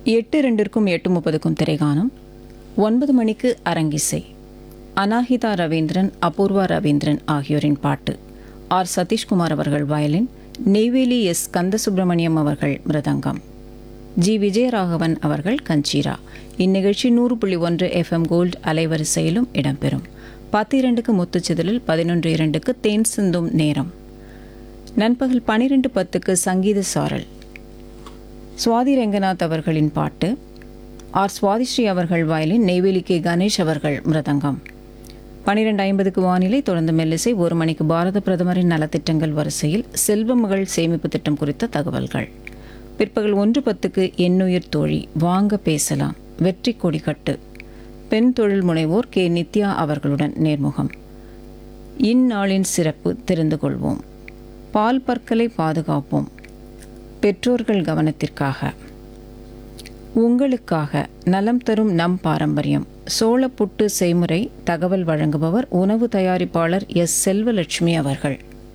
எட்டு ரெண்டிற்கும் எட்டு முப்பதுக்கும் திரைகாணும் ஒன்பது மணிக்கு அரங்கிசை அனாஹிதா ரவீந்திரன் அபூர்வா ரவீந்திரன் ஆகியோரின் பாட்டு ஆர் சதீஷ்குமார் அவர்கள் வயலின் நெய்வேலி எஸ் கந்தசுப்பிரமணியம் அவர்கள் மிருதங்கம் ஜி விஜயராகவன் அவர்கள் கஞ்சீரா இந்நிகழ்ச்சி நூறு புள்ளி ஒன்று எஃப்எம் கோல்டு அலைவரிசையிலும் இடம்பெறும் பத்து இரண்டுக்கு முத்துச்சிதழில் பதினொன்று இரண்டுக்கு தேன் சிந்தும் நேரம் நண்பகல் பனிரெண்டு பத்துக்கு சங்கீத சாரல் சுவாதி ரெங்கநாத் அவர்களின் பாட்டு ஆர் சுவாதிஸ்ரீ அவர்கள் வயலின் நெய்வேலி கே கணேஷ் அவர்கள் மிருதங்கம் பனிரெண்டு ஐம்பதுக்கு வானிலை தொடர்ந்து மெல்லிசை ஒரு மணிக்கு பாரத பிரதமரின் நலத்திட்டங்கள் வரிசையில் செல்வ மகள் சேமிப்பு திட்டம் குறித்த தகவல்கள் பிற்பகல் ஒன்று பத்துக்கு எண்ணுயிர் தோழி வாங்க பேசலாம் வெற்றி கொடிக்கட்டு பெண் தொழில் முனைவோர் கே நித்யா அவர்களுடன் நேர்முகம் இந்நாளின் சிறப்பு தெரிந்து கொள்வோம் பால் பற்களை பாதுகாப்போம் பெற்றோர்கள் கவனத்திற்காக உங்களுக்காக நலம் தரும் நம் பாரம்பரியம் சோளப்புட்டு செய்முறை தகவல் வழங்குபவர் உணவு தயாரிப்பாளர் எஸ் செல்வலட்சுமி அவர்கள்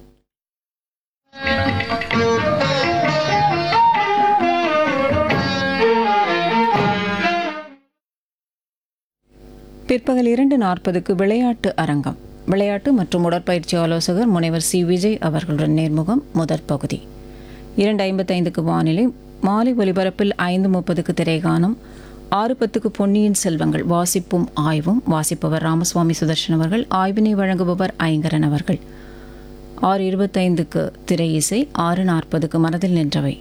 பிற்பகல் இரண்டு நாற்பதுக்கு விளையாட்டு அரங்கம் விளையாட்டு மற்றும் உடற்பயிற்சி ஆலோசகர் முனைவர் சி விஜய் அவர்களுடன் நேர்முகம் முதற் பகுதி இரண்டு ஐம்பத்தைந்துக்கு வானிலை மாலை ஒலிபரப்பில் ஐந்து முப்பதுக்கு திரைகானம் ஆறு பத்துக்கு பொன்னியின் செல்வங்கள் வாசிப்பும் ஆய்வும் வாசிப்பவர் ராமசுவாமி சுதர்ஷன் அவர்கள் ஆய்வினை வழங்குபவர் ஐங்கரன் அவர்கள் ஆறு இருபத்தைந்துக்கு திரை இசை ஆறு நாற்பதுக்கு மனதில் நின்றவை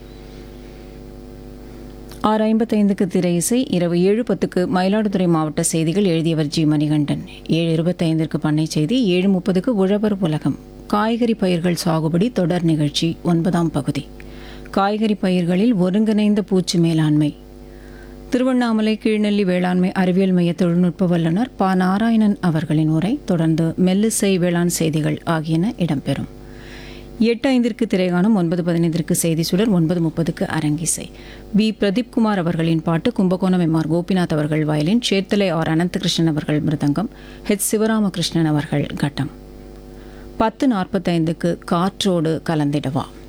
ஆறு ஐம்பத்தைந்துக்கு திரை இசை இரவு ஏழு பத்துக்கு மயிலாடுதுறை மாவட்ட செய்திகள் எழுதியவர் ஜி மணிகண்டன் ஏழு இருபத்தைந்திற்கு பண்ணை செய்தி ஏழு முப்பதுக்கு உழவர் உலகம் காய்கறி பயிர்கள் சாகுபடி தொடர் நிகழ்ச்சி ஒன்பதாம் பகுதி காய்கறி பயிர்களில் ஒருங்கிணைந்த பூச்சி மேலாண்மை திருவண்ணாமலை கீழ்நெல்லி வேளாண்மை அறிவியல் மைய தொழில்நுட்ப வல்லுநர் ப நாராயணன் அவர்களின் உரை தொடர்ந்து மெல்லிசை வேளாண் செய்திகள் ஆகியன இடம்பெறும் எட்டு ஐந்திற்கு திரைகாணும் ஒன்பது பதினைந்திற்கு செய்தி சுடர் ஒன்பது முப்பதுக்கு அரங்கிசை பி பிரதீப்குமார் அவர்களின் பாட்டு கும்பகோணம் எம் ஆர் கோபிநாத் அவர்கள் வயலின் சேத்தலை ஆர் அனந்தகிருஷ்ணன் அவர்கள் மிருதங்கம் ஹெச் சிவராமகிருஷ்ணன் அவர்கள் கட்டம் பத்து நாற்பத்தைந்துக்கு காற்றோடு கலந்திடவா